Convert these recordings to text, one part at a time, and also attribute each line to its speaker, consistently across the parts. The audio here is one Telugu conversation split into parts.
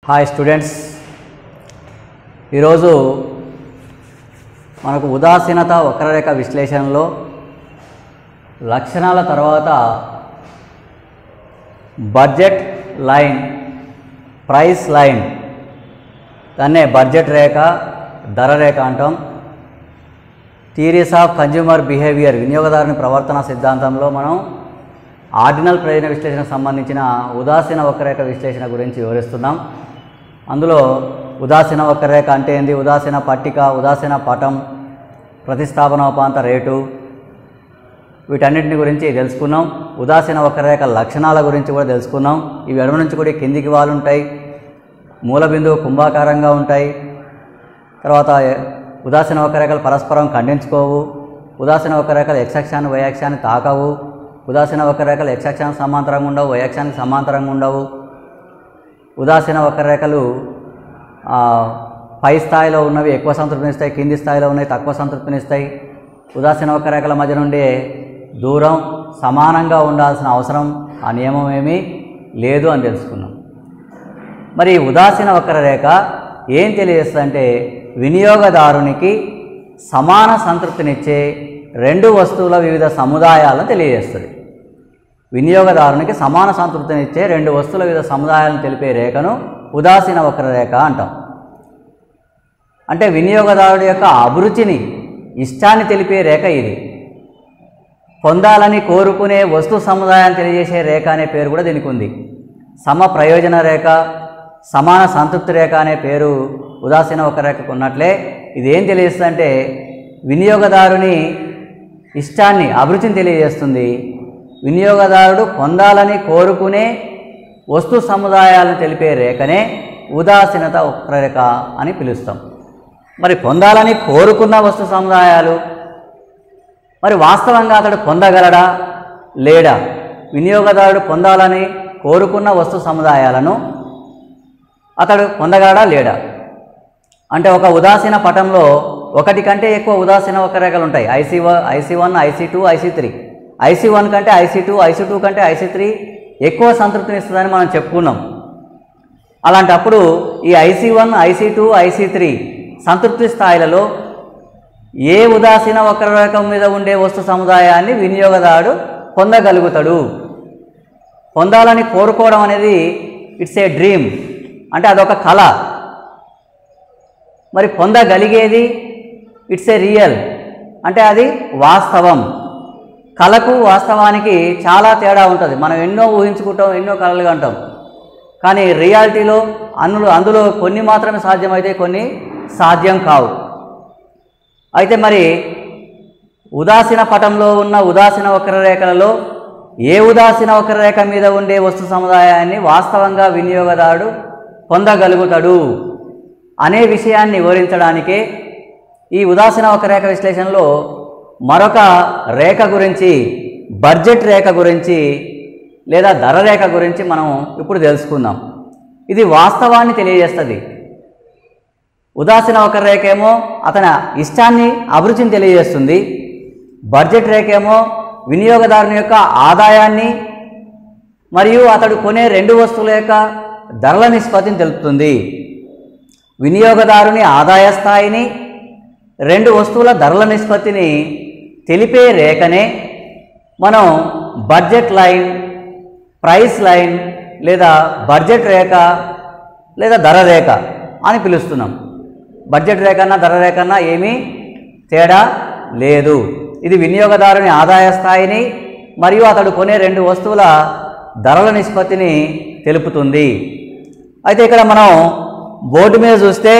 Speaker 1: హాయ్ స్టూడెంట్స్ ఈరోజు మనకు ఉదాసీనత వక్రరేఖ విశ్లేషణలో లక్షణాల తర్వాత బడ్జెట్ లైన్ ప్రైస్ లైన్ దాన్నే బడ్జెట్ రేఖ ధర రేఖ అంటాం థీరీస్ ఆఫ్ కన్జ్యూమర్ బిహేవియర్ వినియోగదారుని ప్రవర్తన సిద్ధాంతంలో మనం ఆర్డినల్ ప్రయోజన విశ్లేషణకు సంబంధించిన ఉదాసీన వక్రరేఖ విశ్లేషణ గురించి వివరిస్తున్నాం అందులో ఉదాసీన వక్రరేఖ అంటే ఏంది ఉదాసీన పట్టిక ఉదాసీన పటం ప్రతిస్థాపనోపాంత రేటు వీటన్నిటిని గురించి తెలుసుకున్నాం ఉదాసీన వక్రరేఖ లక్షణాల గురించి కూడా తెలుసుకున్నాం ఇవి ఎడమ నుంచి కూడా కిందికి వాళ్ళు ఉంటాయి మూల బిందువు కుంభాకారంగా ఉంటాయి తర్వాత ఉదాసీన వక్రరేఖలు పరస్పరం ఖండించుకోవు ఉదాసీన వక్రరేఖలు ఎక్సక్షాన్ని వైయాక్షాన్ని తాకవు ఉదాసీన వక్రరేఖలు ఎక్సక్షానికి సమాంతరంగా ఉండవు వైయాక్షానికి సమాంతరంగా ఉండవు ఉదాసీన వక్రరేఖలు ఆ, పై స్థాయిలో ఉన్నవి ఎక్కువ సంతృప్తినిస్తాయి కింది స్థాయిలో ఉన్నవి తక్కువ సంతృప్తినిస్తాయి ఉదాసీన వక్రరేఖల మధ్య నుండి దూరం సమానంగా ఉండాల్సిన అవసరం ఆ నియమం ఏమీ లేదు అని తెలుసుకున్నాం మరి ఈ ఉదాసీన వక్రరేఖ ఏం తెలియజేస్తుందంటే వినియోగదారునికి సమాన సంతృప్తినిచ్చే రెండు వస్తువుల వివిధ సముదాయాలను తెలియజేస్తుంది వినియోగదారునికి సమాన సంతృప్తినిచ్చే రెండు వస్తువుల వివిధ సముదాయాలను తెలిపే రేఖను ఉదాసీన వక్రరేఖ అంటాం అంటే వినియోగదారుడి యొక్క అభిరుచిని ఇష్టాన్ని తెలిపే రేఖ ఇది పొందాలని కోరుకునే వస్తు సముదాయాన్ని తెలియజేసే రేఖ అనే పేరు కూడా దీనికి ఉంది సమ ప్రయోజన రేఖ సమాన సంతృప్తి రేఖ అనే పేరు ఉదాసీన ఒక రేఖకు ఉన్నట్లే ఇది ఏం తెలియజేస్తుందంటే వినియోగదారుని ఇష్టాన్ని అభిరుచిని తెలియజేస్తుంది వినియోగదారుడు పొందాలని కోరుకునే వస్తు సముదాయాలను తెలిపే రేఖనే ఉదాసీనత వక్రరేఖ అని పిలుస్తాం మరి పొందాలని కోరుకున్న వస్తు సముదాయాలు మరి వాస్తవంగా అతడు పొందగలడా లేడా వినియోగదారుడు పొందాలని కోరుకున్న వస్తు సముదాయాలను అతడు పొందగలడా లేడా అంటే ఒక ఉదాసీన పటంలో ఒకటి కంటే ఎక్కువ ఉదాసీన వక్రరేఖలు ఉంటాయి IC one IC one IC two IC three IC one కంటే ఐసీ టూ ఐసీ టూ కంటే ఐసీ త్రీ ఎక్కువ సంతృప్తిని ఇస్తుందని మనం చెప్పుకున్నాం అలాంటప్పుడు ఈ IC one IC two IC three సంతృప్తి స్థాయిలలో ఏ ఉదాసీన వక్రరేఖ మీద ఉండే వస్తు సముదాయాన్ని వినియోగదారుడు పొందగలుగుతాడు పొందాలని కోరుకోవడం అనేది ఇట్స్ ఏ డ్రీమ్ అంటే అదొక కళ మరి పొందగలిగేది ఇట్స్ ఏ రియల్ అంటే అది వాస్తవం కళకు వాస్తవానికి చాలా తేడా ఉంటుంది మనం ఎన్నో ఊహించుకుంటాం ఎన్నో కళలుగా అంటాం కానీ రియాలిటీలో అందులో అందులో కొన్ని మాత్రమే సాధ్యమైతే కొన్ని సాధ్యం కావు అయితే మరి ఉదాసీన పటంలో ఉన్న ఉదాసీన వక్రరేఖలలో ఏ ఉదాసీన వక్రరేఖ మీద ఉండే వస్తు సముదాయాన్ని వాస్తవంగా వినియోగదారుడు పొందగలుగుతాడు అనే విషయాన్ని వివరించడానికే ఈ ఉదాసీన వక్రరేఖ విశ్లేషణలో మరొక రేఖ గురించి బడ్జెట్ రేఖ గురించి లేదా ధర రేఖ గురించి మనం ఇప్పుడు తెలుసుకుందాం ఇది వాస్తవాన్ని తెలియజేస్తుంది ఉదాసీన ఒక రేఖ ఏమో అతని ఇష్టాన్ని అభిరుచిని తెలియజేస్తుంది బడ్జెట్ రేఖ ఏమో వినియోగదారుని యొక్క ఆదాయాన్ని మరియు అతడు కొనే రెండు వస్తువుల యొక్క ధరల నిష్పత్తిని తెలుపుతుంది వినియోగదారుని ఆదాయ స్థాయిని రెండు వస్తువుల ధరల నిష్పత్తిని తెలిపే రేఖనే మనం బడ్జెట్ లైన్ ప్రైస్ లైన్ లేదా బడ్జెట్ రేఖ లేదా ధర రేఖ అని పిలుస్తున్నాం బడ్జెట్ రేఖన్నా ధర రేఖన్నా ఏమీ తేడా లేదు ఇది వినియోగదారుని ఆదాయ స్థాయిని మరియు అతడు కొనే రెండు వస్తువుల ధరల నిష్పత్తిని తెలుపుతుంది అయితే ఇక్కడ మనం బోర్డు మీద చూస్తే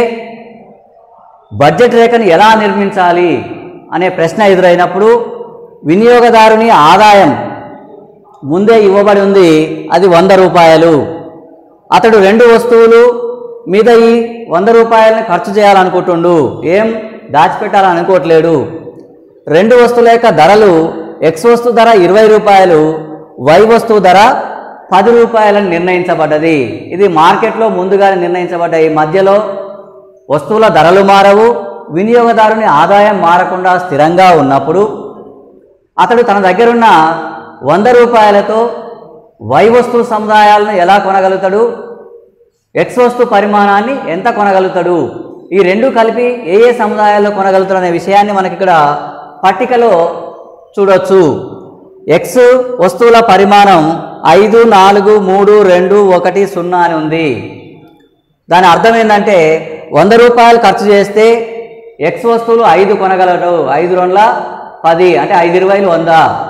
Speaker 1: బడ్జెట్ రేఖను ఎలా నిర్మించాలి అనే ప్రశ్న ఎదురైనప్పుడు వినియోగదారుని ఆదాయం ముందే ఇవ్వబడి ఉంది అది వంద రూపాయలు అతడు రెండు వస్తువులు మీద ఈ వంద రూపాయలని ఖర్చు చేయాలనుకుంటుండు ఏం దాచిపెట్టాలనుకోవట్లేడు రెండు వస్తువుల యొక్క ధరలు ఎక్స్ వస్తువు ధర ఇరవై రూపాయలు వై వస్తువు ధర పది రూపాయలని నిర్ణయించబడ్డది ఇది మార్కెట్లో ముందుగానే నిర్ణయించబడ్డాయి మధ్యలో వస్తువుల ధరలు మారవు వినియోగదారుని ఆదాయం మారకుండా స్థిరంగా ఉన్నప్పుడు అతడు తన దగ్గరున్న వంద రూపాయలతో వై వస్తువు సముదాయాలను ఎలా కొనగలుగుతాడు ఎక్స్ వస్తు పరిమాణాన్ని ఎంత కొనగలుగుతాడు ఈ రెండు కలిపి ఏ ఏ సముదాయాల్లో కొనగలుగుతాడు అనే విషయాన్ని మనకి ఇక్కడ పట్టికలో చూడొచ్చు ఎక్స్ వస్తువుల పరిమాణం ఐదు నాలుగు మూడు రెండు ఒకటి సున్నా అని ఉంది దాని అర్థం ఏంటంటే వంద రూపాయలు ఖర్చు చేస్తే ఎక్స్ వస్తువులు ఐదు కొనగలడు ఐదు రెండ్ల పది అంటే ఐదు ఇరవైలు వంద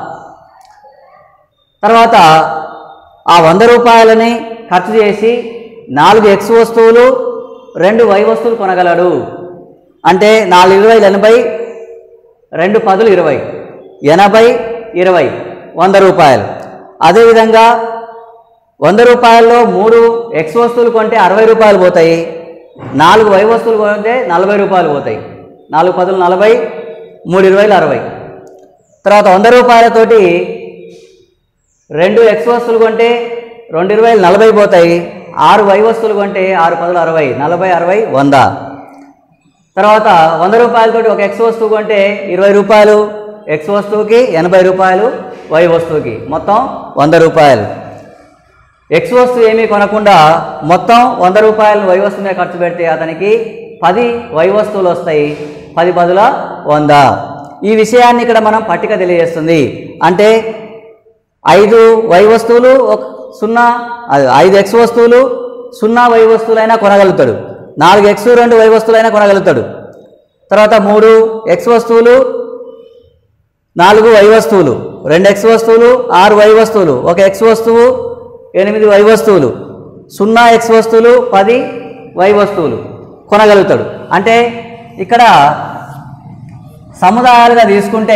Speaker 1: తర్వాత ఆ వంద రూపాయలని ఖర్చు చేసి నాలుగు ఎక్స్ వస్తువులు రెండు వై వస్తువులు కొనగలడు అంటే నాలుగు ఇరవైలు ఎనభై రెండు పదులు ఇరవై ఎనభై ఇరవై వంద రూపాయలు అదేవిధంగా వంద రూపాయల్లో మూడు ఎక్స్ వస్తువులు కొంటే అరవై రూపాయలు పోతాయి నాలుగు వై వస్తువులు కొంటే నలభై రూపాయలు పోతాయి నాలుగు పదులు నలభై మూడు ఇరవైలు అరవై తర్వాత వంద రూపాయలతోటి రెండు ఎక్స్ వస్తువులు కొంటే రెండు ఇరవైలు నలభై పోతాయి ఆరు వై వస్తువులు కొంటే ఆరు పదులు అరవై నలభై అరవై వంద తర్వాత వంద రూపాయలతోటి ఒక ఎక్స్ వస్తువు కొంటే ఇరవై రూపాయలు ఎక్స్ వస్తువుకి ఎనభై రూపాయలు వై వస్తువుకి మొత్తం వంద రూపాయలు ఎక్స్ వస్తువు ఏమీ కొనకుండా మొత్తం వంద రూపాయలు వై వస్తువు మీద ఖర్చు పెడితే అతనికి పది వై వస్తువులు వస్తాయి పది పదుల వంద ఈ విషయాన్ని ఇక్కడ మనం పట్టిక తెలియజేస్తుంది అంటే ఐదు వై వస్తువులు ఒక సున్నా అది ఐదు ఎక్స్ వస్తువులు సున్నా వై వస్తువులైనా కొనగలుగుతాడు నాలుగు ఎక్స్ రెండు వై వస్తువులైనా కొనగలుగుతాడు తర్వాత మూడు ఎక్స్ వస్తువులు నాలుగు వై వస్తువులు రెండు ఎక్స్ వస్తువులు ఆరు వై వస్తువులు ఒక ఎక్స్ వస్తువు ఎనిమిది వై వస్తువులు సున్నా ఎక్స్ వస్తువులు పది వై వస్తువులు కొనగలుగుతాడు అంటే ఇక్కడ సముదాయాలుగా తీసుకుంటే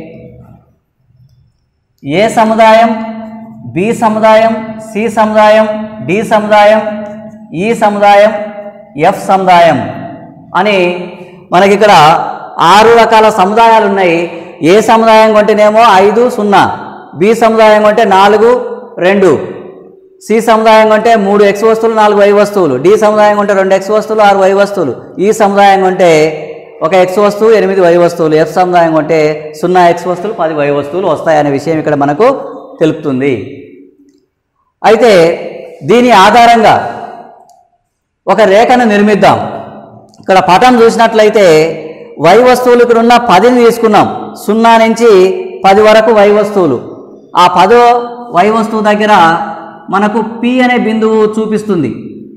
Speaker 1: ఏ సముదాయం బి సముదాయం సి సముదాయం డి సముదాయం ఈ సముదాయం ఎఫ్ సముదాయం అని మనకి ఇక్కడ ఆరు రకాల సముదాయాలు ఉన్నాయి ఏ సముదాయం కొంటేనేమో ఐదు సున్నా బి సముదాయం కొంటే నాలుగు రెండు సి సముదాయం కొంటే మూడు ఎక్స్ వస్తువులు నాలుగు వై వస్తువులు డి సముదాయం కొంటే రెండు ఎక్స్ వస్తువులు ఆరు వై వస్తువులు ఈ సముదాయం కొంటే ఒక ఎక్స్ వస్తువు ఎనిమిది వై వస్తువులు ఎఫ్ సముదాయం కొంటే సున్నా ఎక్స్ వస్తువులు పది వై వస్తువులు వస్తాయనే విషయం ఇక్కడ మనకు తెలుపుతుంది అయితే దీని ఆధారంగా ఒక రేఖను నిర్మిద్దాం ఇక్కడ పటం చూసినట్లయితే వై వస్తువులు ఇక్కడ ఉన్న పదిని తీసుకున్నాం సున్నా నుంచి పది వరకు వై వస్తువులు ఆ పదో వై వస్తువు దగ్గర మనకు పి అనే బిందువు చూపిస్తుంది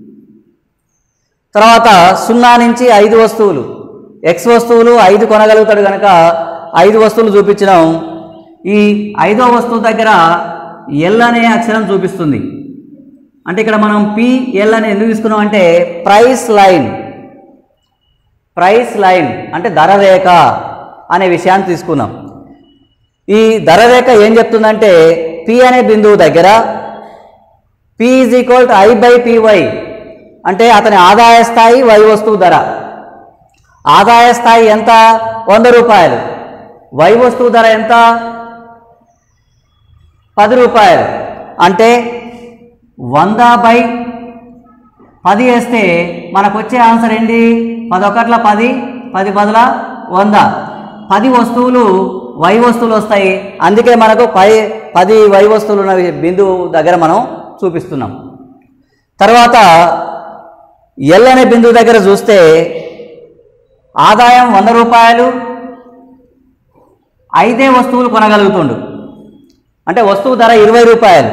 Speaker 1: తర్వాత సున్నా నుంచి ఐదు వస్తువులు ఎక్స్ వస్తువులు ఐదు కొనగలుగుతాడు కనుక ఐదు వస్తువులు చూపించినాం ఈ ఐదో వస్తువు దగ్గర ఎల్ అనే అక్షరం చూపిస్తుంది అంటే ఇక్కడ మనం పి ఎల్ అని ఎందుకు తీసుకున్నాం అంటే ప్రైస్ లైన్ ప్రైస్ లైన్ అంటే ధర రేఖ అనే విషయాన్ని తీసుకున్నాం ఈ ధర రేఖ ఏం చెప్తుందంటే పి అనే బిందువు దగ్గర P is equal to I by PY అంటే అతని ఆదాయ స్థాయి వై వస్తువు ధర ఆదాయ స్థాయి ఎంత వంద రూపాయలు వై వస్తువు ధర ఎంత పది రూపాయలు అంటే వంద బై పది వేస్తే మనకు వచ్చే ఆన్సర్ ఏంటి పదొకట్ల పది పది పదుల వంద పది వస్తువులు వై వస్తువులు వస్తాయి అందుకే మనకు పై పది వై వస్తువులు ఉన్న బిందువు దగ్గర మనం చూపిస్తున్నాం తర్వాత ఎల్ అనే బిందువు దగ్గర చూస్తే ఆదాయం వంద రూపాయలు ఐదే వస్తువులు కొనగలుగుతుండు అంటే వస్తువు ధర ఇరవై రూపాయలు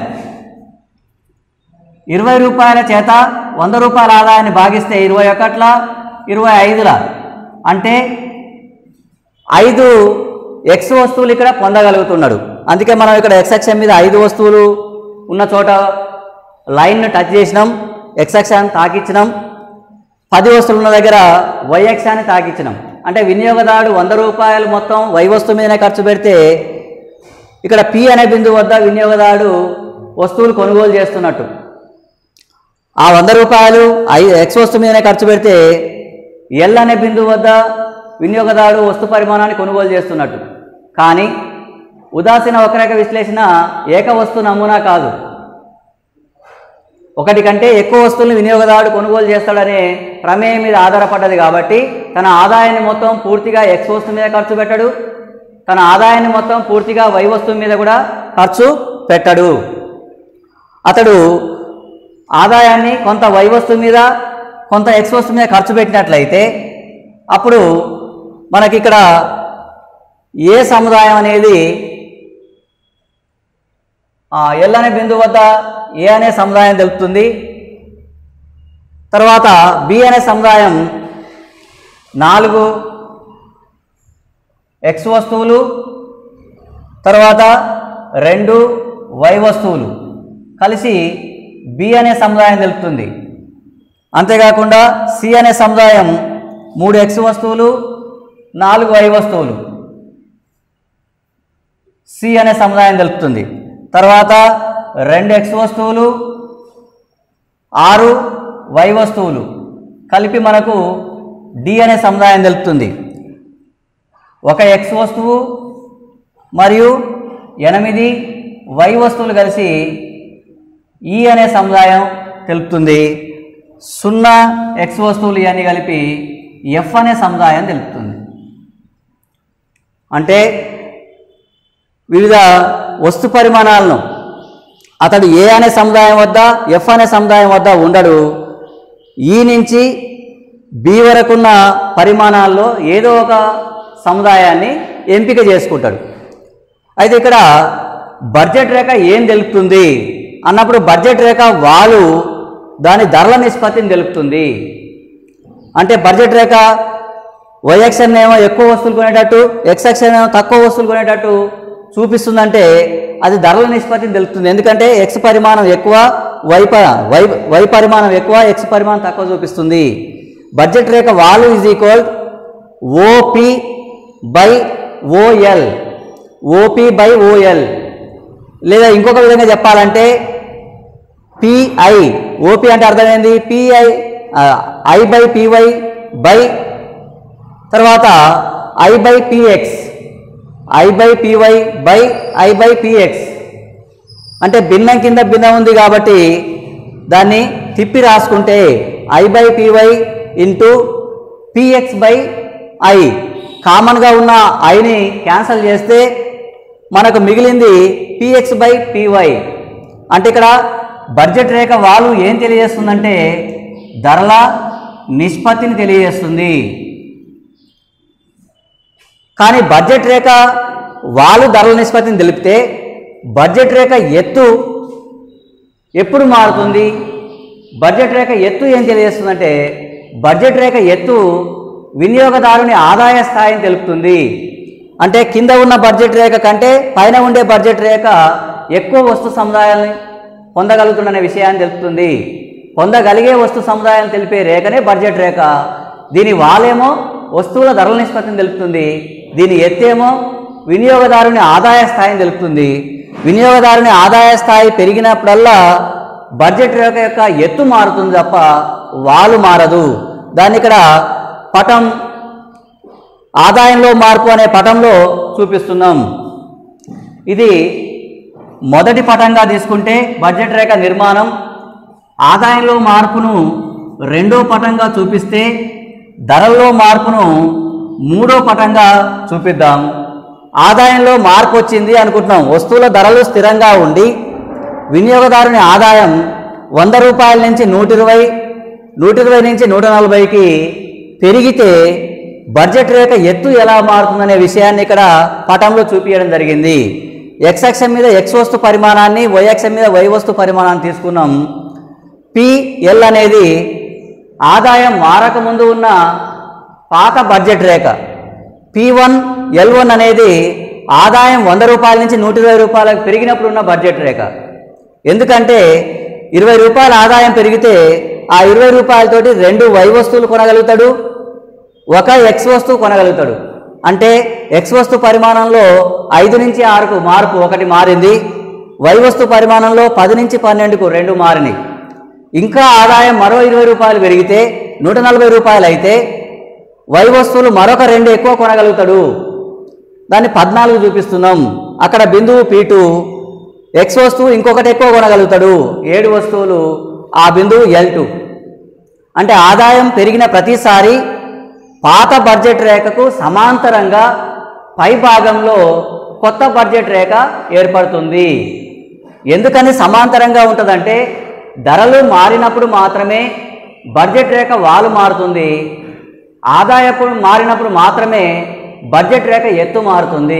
Speaker 1: ఇరవై రూపాయల చేత వంద రూపాయల ఆదాయాన్ని భాగిస్తే ఇరవై ఒకట్ల ఇరవై ఐదుల అంటే ఐదు ఎక్స్ వస్తువులు ఇక్కడ పొందగలుగుతున్నాడు అందుకే మనం ఇక్కడ ఎక్స్ అక్షం మీద ఐదు వస్తువులు ఉన్న చోట లైన్ను టచ్ చేసినాం ఎక్స్ అక్షాన్ని తాకిచ్చినాం పది వస్తువులు ఉన్న దగ్గర వై అక్షాన్ని తాకిచ్చినాం అంటే వినియోగదారుడు వంద రూపాయలు మొత్తం వై వస్తువు మీదనే ఖర్చు పెడితే ఇక్కడ పి అనే బిందువు వద్ద వినియోగదారుడు వస్తువులు కొనుగోలు చేస్తున్నట్టు ఆ వంద రూపాయలు ఐ ఎక్స్ వస్తువు మీదనే ఖర్చు పెడితే ఎల్ అనే బిందువు వద్ద వినియోగదారుడు వస్తు పరిమాణాన్ని కొనుగోలు చేస్తున్నట్టు కానీ ఉదాసీన వక్రరేఖ విశ్లేషణ ఏక వస్తు నమూనా కాదు ఒకటి కంటే ఎక్కువ వస్తువులను వినియోగదారుడు కొనుగోలు చేస్తాడనే ప్రమేయం మీద ఆధారపడ్డది కాబట్టి తన ఆదాయాన్ని మొత్తం పూర్తిగా ఎక్స్ వస్తువు మీద ఖర్చు పెట్టడు తన ఆదాయాన్ని మొత్తం పూర్తిగా వై వస్తువు మీద కూడా ఖర్చు పెట్టడు అతడు ఆదాయాన్ని కొంత వై వస్తువు మీద కొంత ఎక్స్ వస్తువు మీద ఖర్చు పెట్టినట్లయితే అప్పుడు మనకి ఇక్కడ ఏ సముదాయం అనేది ఆ, ఎల్ అనే బిందువు వద్ద ఏ అనే సముదాయం తెలుపుతుంది తర్వాత బి అనే సముదాయం నాలుగు ఎక్స్ వస్తువులు తర్వాత రెండు వై వస్తువులు కలిసి బి అనే సముదాయం తెలుపుతుంది అంతేకాకుండా సి అనే సముదాయం మూడు ఎక్స్ వస్తువులు నాలుగు వై వస్తువులు సి అనే సముదాయం తెలుపుతుంది తర్వాత రెండు ఎక్స్ వస్తువులు ఆరు వై వస్తువులు కలిపి మనకు డి అనే సముదాయం తెలుపుతుంది ఒక ఎక్స్ వస్తువు మరియు ఎనిమిది వై వస్తువులు కలిసి ఈ అనే సముదాయం తెలుపుతుంది సున్నా ఎక్స్ వస్తువులు ఇవన్నీ కలిపి ఎఫ్ అనే సముదాయం తెలుపుతుంది అంటే వివిధ వస్తు పరిమాణాలను అతడు ఏ అనే సముదాయం వద్ద ఎఫ్ అనే సముదాయం వద్ద ఉండడు ఈ నుంచి బి వరకున్న పరిమాణాల్లో ఏదో ఒక సముదాయాన్ని ఎంపిక చేసుకుంటాడు అయితే ఇక్కడ బడ్జెట్ రేఖ ఏం తెలుపుతుంది అన్నప్పుడు బడ్జెట్ రేఖ వాలు దాని ధరల నిష్పత్తిని తెలుపుతుంది అంటే బడ్జెట్ రేఖ వైఎక్స్ఎన్ ఏమో ఎక్కువ వస్తువులు కొనేటట్టు ఎక్స్ఎక్స్ఎన్ ఏమో తక్కువ వస్తువులు కొనేటట్టు చూపిస్తుందంటే అది ధరల నిష్పత్తిని తెలుపుతుంది ఎందుకంటే ఎక్స్ పరిమాణం ఎక్కువ వై ప వై వై పరిమాణం ఎక్కువ ఎక్స్ పరిమాణం తక్కువ చూపిస్తుంది బడ్జెట్ రేఖ వాలు is equal OP by OL OP by OL లేదా ఇంకొక విధంగా చెప్పాలంటే పిఐ ఓపి అంటే అర్థమైంది PI I by PY by తర్వాత I by PX I by PY by I by PX అంటే భిన్నం కింద భిన్నం ఉంది కాబట్టి దాన్ని తిప్పి రాసుకుంటే I by PY into PX by I కామన్గా ఉన్న ఐని క్యాన్సల్ చేస్తే మనకు మిగిలింది పిఎక్స్ బై పివై అంటే ఇక్కడ బడ్జెట్ రేఖ వాళ్ళు ఏం తెలియజేస్తుందంటే ధరల నిష్పత్తిని తెలియజేస్తుంది కానీ బడ్జెట్ రేఖ వాళ్ళు ధరల నిష్పత్తిని తెలిపితే బడ్జెట్ రేఖ ఎత్తు ఎప్పుడు మారుతుంది బడ్జెట్ రేఖ ఎత్తు ఏం తెలియజేస్తుందంటే బడ్జెట్ రేఖ ఎత్తు వినియోగదారుని ఆదాయ స్థాయిని తెలుపుతుంది అంటే కింద ఉన్న బడ్జెట్ రేఖ కంటే పైన ఉండే బడ్జెట్ రేఖ ఎక్కువ వస్తు సముదాయాన్ని పొందగలుగుతుందనే విషయాన్ని తెలుపుతుంది పొందగలిగే వస్తు సముదాయాన్ని తెలిపే రేఖనే బడ్జెట్ రేఖ దీని వాలేమో వస్తువుల ధరల నిష్పత్తిని తెలుపుతుంది దీని ఎత్తేమో వినియోగదారుని ఆదాయ స్థాయిని తెలుపుతుంది వినియోగదారుని ఆదాయ స్థాయి పెరిగినప్పుడల్లా బడ్జెట్ రేఖ యొక్క ఎత్తు మారుతుంది తప్ప వాలు మారదు దాన్ని ఇక్కడ పటం ఆదాయంలో మార్పు అనే పటంలో చూపిస్తున్నాం ఇది మొదటి పటంగా తీసుకుంటే బడ్జెట్ రేఖ నిర్మాణం ఆదాయంలో మార్పును రెండో పటంగా చూపిస్తే ధరల్లో మార్పును మూడో పటంగా చూపిద్దాం ఆదాయంలో మార్పు వచ్చింది అనుకుంటున్నాం వస్తువుల ధరలు స్థిరంగా ఉండి వినియోగదారుని ఆదాయం వంద రూపాయల నుంచి నూట ఇరవై నూట ఇరవై నుంచి నూట నలభైకి పెరిగితే బడ్జెట్ రేఖ ఎత్తు ఎలా మారుతుందనే విషయాన్ని ఇక్కడ పటంలో చూపించడం జరిగింది ఎక్స్ అక్షం మీద ఎక్స్ వస్తు పరిమాణాన్ని వై అక్షం మీద వై వస్తు పరిమాణాన్ని తీసుకున్నాం పిఎల్ అనేది ఆదాయం మారక ముందు ఉన్న పాత బడ్జెట్ రేఖ పి వన్ ఎల్ వన్ అనేది ఆదాయం వంద రూపాయల నుంచి నూట ఇరవై రూపాయలకు పెరిగినప్పుడు ఉన్న బడ్జెట్ రేఖ ఎందుకంటే ఇరవై రూపాయల ఆదాయం పెరిగితే ఆ ఇరవై రూపాయలతోటి రెండు వై వస్తువులు కొనగలుగుతాడు ఒక ఎక్స్ వస్తువు కొనగలుగుతాడు అంటే ఎక్స్ వస్తు పరిమాణంలో ఐదు నుంచి ఆరుకు మార్పు ఒకటి మారింది వై వస్తు పరిమాణంలో పది నుంచి పన్నెండుకు రెండు మారినాయి ఇంకా ఆదాయం మరో ఇరవై రూపాయలు పెరిగితే నూట నలభై రూపాయలు అయితే వై వస్తువులు మరొక రెండు ఎక్కువ కొనగలుగుతాడు దాన్ని పద్నాలుగు చూపిస్తున్నాం అక్కడ బిందువు పీటు ఎక్స్ వస్తువు ఇంకొకటి ఎక్కువ కొనగలుగుతాడు ఏడు వస్తువులు ఆ బిందువు ఎల్ టూ అంటే ఆదాయం పెరిగిన ప్రతిసారి పాత బడ్జెట్ రేఖకు సమాంతరంగా పై భాగంలో కొత్త బడ్జెట్ రేఖ ఏర్పడుతుంది ఎందుకని సమాంతరంగా ఉంటుందంటే ధరలు మారినప్పుడు మాత్రమే బడ్జెట్ రేఖ వాలు మారుతుంది ఆదాయప్పుడు మారినప్పుడు మాత్రమే బడ్జెట్ రేఖ ఎత్తు మారుతుంది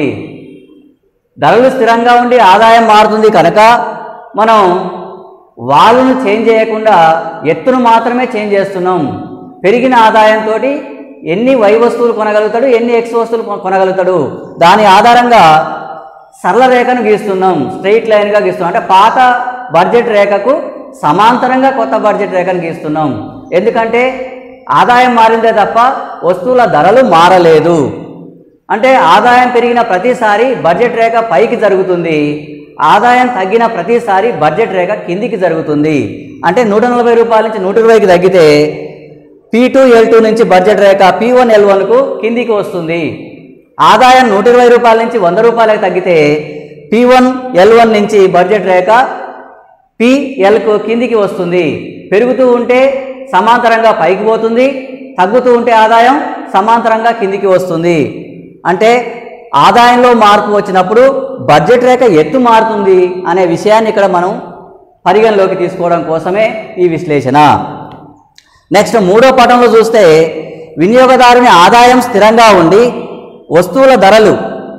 Speaker 1: ధరలు స్థిరంగా ఉండి ఆదాయం మారుతుంది కనుక మనం వాళ్ళను చేంజ్ చేయకుండా ఎత్తును మాత్రమే చేంజ్ చేస్తున్నాం పెరిగిన ఆదాయంతో ఎన్ని వై వస్తువులు కొనగలుగుతాడు ఎన్ని ఎక్స్ వస్తువులు కొ- కొనగలుగుతాడు దాని ఆధారంగా సరళ రేఖను గీస్తున్నాం స్ట్రెయిట్ లైన్గా గీస్తున్నాం అంటే పాత బడ్జెట్ రేఖకు సమాంతరంగా కొత్త బడ్జెట్ రేఖను గీస్తున్నాం ఎందుకంటే ఆదాయం మారిందే తప్ప వస్తువుల ధరలు మారలేదు అంటే ఆదాయం పెరిగిన ప్రతిసారి బడ్జెట్ రేఖ పైకి జరుగుతుంది ఆదాయం తగ్గిన ప్రతిసారి బడ్జెట్ రేఖ కిందికి జరుగుతుంది అంటే నూట నలభై రూపాయల నుంచి నూట ఇరవైకి తగ్గితే పీ టూ ఎల్ టూ నుంచి బడ్జెట్ రేఖ పీ వన్ ఎల్ వన్కు కిందికి వస్తుంది ఆదాయం నూట ఇరవై రూపాయల నుంచి వంద రూపాయలకు తగ్గితే పీ వన్ ఎల్ వన్ నుంచి బడ్జెట్ రేఖ పిఎల్కు కిందికి వస్తుంది పెరుగుతూ ఉంటే సమాంతరంగా పైకి పోతుంది తగ్గుతూ ఉంటే ఆదాయం సమాంతరంగా కిందికి వస్తుంది అంటే ఆదాయంలో మార్పు వచ్చినప్పుడు బడ్జెట్ రేఖ ఎత్తు మారుతుంది అనే విషయాన్ని ఇక్కడ మనం పరిగణలోకి తీసుకోవడం కోసమే ఈ విశ్లేషణ నెక్స్ట్ మూడో పటంలో చూస్తే వినియోగదారుని ఆదాయం స్థిరంగా ఉండి వస్తువుల ధరలు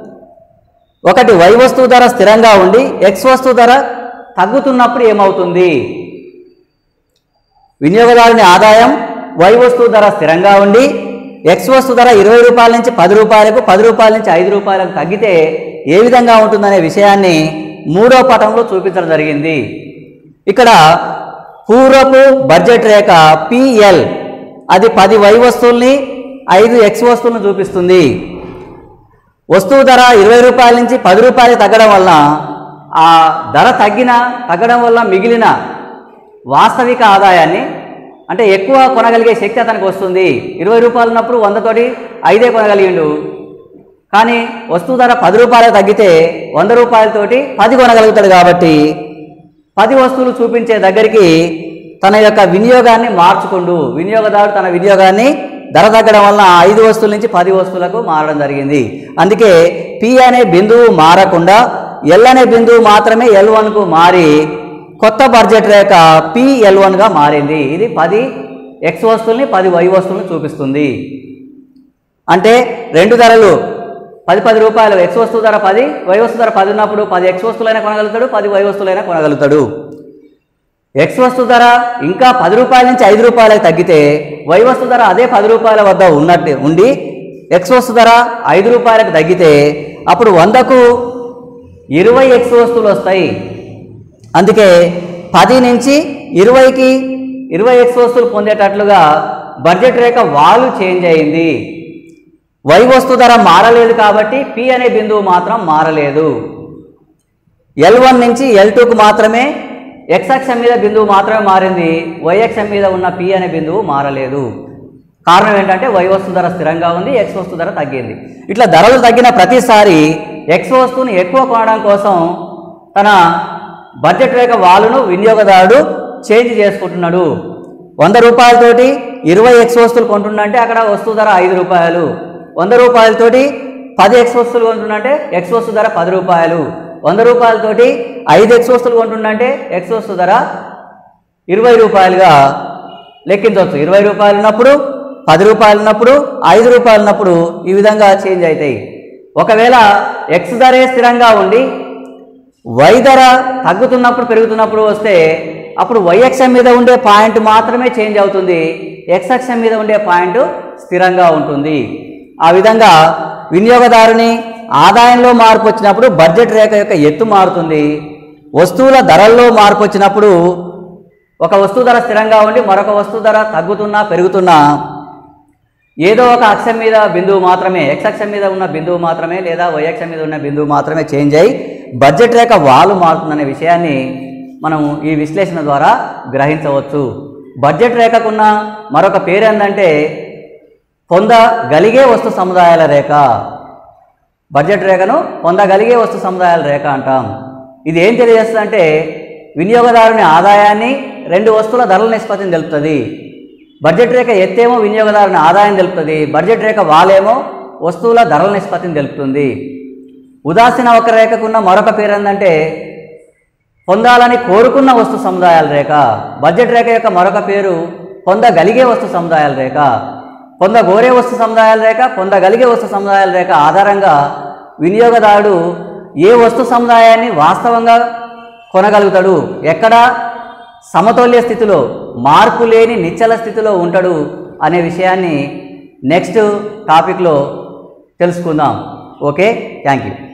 Speaker 1: ఒకటి వై వస్తువు ధర స్థిరంగా ఉండి ఎక్స్ వస్తువు ధర తగ్గుతున్నప్పుడు ఏమవుతుంది వినియోగదారుని ఆదాయం వై వస్తువు ధర స్థిరంగా ఉండి ఎక్స్ వస్తువు ధర ఇరవై రూపాయల నుంచి పది రూపాయలకు పది రూపాయల నుంచి ఐదు రూపాయలకు తగ్గితే ఏ విధంగా ఉంటుందనే విషయాన్ని మూడో పటంలో చూపించడం జరిగింది ఇక్కడ పూర్వపు బడ్జెట్ రేఖ పిఎల్ అది పది వై వస్తువుల్ని ఐదు ఎక్స్ వస్తువులను చూపిస్తుంది వస్తువు ధర ఇరవై రూపాయల నుంచి పది రూపాయలు తగ్గడం వలన ఆ ధర తగ్గిన తగ్గడం వల్ల మిగిలిన వాస్తవిక ఆదాయాన్ని అంటే ఎక్కువ కొనగలిగే శక్తి అతనికి వస్తుంది ఇరవై రూపాయలు ఉన్నప్పుడు వందతోటి ఐదే కొనగలిగిండు కానీ వస్తువు ధర పది రూపాయలు తగ్గితే వంద రూపాయలతోటి పది కొనగలుగుతాడు కాబట్టి పది వస్తువులు చూపించే దగ్గరికి తన యొక్క వినియోగాన్ని మార్చుకుండు వినియోగదారుడు తన వినియోగాన్ని ధర తగ్గడం వలన ఐదు వస్తువుల నుంచి పది వస్తువులకు మారడం జరిగింది అందుకే పి అనే బిందువు మారకుండా ఎల్ అనే బిందువు మాత్రమే ఎల్ వన్కు మారి కొత్త బడ్జెట్ రేఖ పి ఎల్ వన్గా మారింది ఇది పది ఎక్స్ వస్తువుల్ని పది వై వస్తువులను చూపిస్తుంది అంటే రెండు ధరలు పది పది రూపాయలు ఎక్స్ వస్తువు ధర పది వై వస్తువు ధర పది ఉన్నప్పుడు పది ఎక్స్ వస్తువులైనా కొనగలుగుతాడు పది వై వస్తువులైనా కొనగలుగుతాడు ఎక్స్ వస్తువు ధర ఇంకా పది రూపాయల నుంచి ఐదు రూపాయలకు తగ్గితే వై వస్తువు ధర అదే పది రూపాయల వద్ద ఉన్నట్టు ఉండి ఎక్స్ వస్తువు ధర ఐదు రూపాయలకు తగ్గితే అప్పుడు వందకు ఇరవై ఎక్స్ వస్తువులు వస్తాయి అందుకే పది నుంచి ఇరవైకి ఇరవై ఎక్స్ వస్తువులు పొందేటట్లుగా బడ్జెట్ రేఖ వాలు చేంజ్ అయింది వై వస్తువు ధర మారలేదు కాబట్టి పి అనే బిందువు మాత్రం మారలేదు ఎల్ వన్ నుంచి ఎల్ టూకు మాత్రమే ఎక్స్ అక్షం మీద బిందువు మాత్రమే మారింది వై అక్షం మీద ఉన్న పి అనే బిందువు మారలేదు కారణం ఏంటంటే వై వస్తువు ధర స్థిరంగా ఉంది ఎక్స్ వస్తువు ధర తగ్గింది ఇట్లా ధరలు తగ్గిన ప్రతిసారి ఎక్స్ వస్తువుని ఎక్కువ కొనడం కోసం తన బడ్జెట్ రేఖ వాలును వినియోగదారుడు చేంజ్ చేసుకుంటున్నాడు వంద రూపాయలతోటి ఇరవై ఎక్స్ వస్తువులు కొంటుండంటే అక్కడ వస్తువు ధర ఐదు రూపాయలు వంద రూపాయలతోటి పది ఎక్స్ వస్తువులు కొంటుండంటే ఎక్స్ వస్తువు ధర పది రూపాయలు వంద రూపాయలతోటి ఐదు ఎక్స్ వస్తువులు కొంటుండంటే ఎక్స్ వస్తువు ధర ఇరవై రూపాయలుగా లెక్కించవచ్చు ఇరవై రూపాయలు ఉన్నప్పుడు పది రూపాయలు ఉన్నప్పుడు ఐదు రూపాయలు ఉన్నప్పుడు ఈ విధంగా చేంజ్ అవుతాయి ఒకవేళ ఎక్స్ ధరే స్థిరంగా ఉండి వై ధర తగ్గుతున్నప్పుడు పెరుగుతున్నప్పుడు వస్తే అప్పుడు వై అక్షం మీద ఉండే పాయింట్ మాత్రమే చేంజ్ అవుతుంది ఎక్స్ అక్షం మీద ఉండే పాయింట్ స్థిరంగా ఉంటుంది ఆ విధంగా వినియోగదారుని ఆదాయంలో మార్పు వచ్చినప్పుడు బడ్జెట్ రేఖ యొక్క ఎత్తు మారుతుంది వస్తువుల ధరల్లో మార్పు వచ్చినప్పుడు ఒక వస్తువు ధర స్థిరంగా ఉండి మరొక వస్తువు ధర తగ్గుతున్నా పెరుగుతున్నా ఏదో ఒక అక్షం మీద బిందువు మాత్రమే ఎక్స్ అక్షం మీద ఉన్న బిందువు మాత్రమే లేదా వై అక్షం మీద ఉన్న బిందువు మాత్రమే చేంజ్ అయ్యి బడ్జెట్ రేఖ వాలు మారుతుందనే విషయాన్ని మనం ఈ విశ్లేషణ ద్వారా గ్రహించవచ్చు బడ్జెట్ రేఖకున్న మరొక పేరు ఏంటంటే పొందగలిగే వస్తు సముదాయాల రేఖ బడ్జెట్ రేఖను పొందగలిగే వస్తు సముదాయాల రేఖ అంటాం ఇది ఏం తెలియజేస్తుందంటే వినియోగదారుని ఆదాయాన్ని రెండు వస్తువుల ధరల నిష్పత్తిని తెలుపుతుంది బడ్జెట్ రేఖ ఎత్తేమో వినియోగదారుని ఆదాయం తెలుపుతుంది బడ్జెట్ రేఖ వాలేమో వస్తువుల ధరల నిష్పత్తిని తెలుపుతుంది ఉదాసీన వక్రరేఖకున్న మరొక పేరు ఏంటంటే పొందాలని కోరుకున్న వస్తు సముదాయాల రేఖ బడ్జెట్ రేఖ యొక్క మరొక పేరు పొందగలిగే వస్తు సముదాయాల రేఖ పొందగోరే వస్తు సముదాయాల రేఖ పొందగలిగే వస్తు సముదాయాల రేఖ ఆధారంగా వినియోగదారుడు ఏ వస్తు సముదాయాన్ని వాస్తవంగా కొనగలుగుతాడు ఎక్కడ సమతౌల్య స్థితిలో మార్పు లేని నిశ్చల స్థితిలో ఉంటాడు అనే విషయాన్ని నెక్స్ట్ టాపిక్లో తెలుసుకుందాం ఓకే థ్యాంక్ యూ